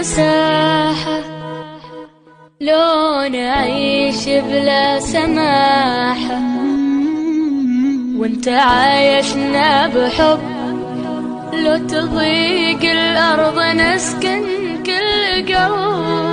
مساحة لو نعيش بلا سماحة وانت عايشنا بحب لو تضيق الأرض نسكن كل قلب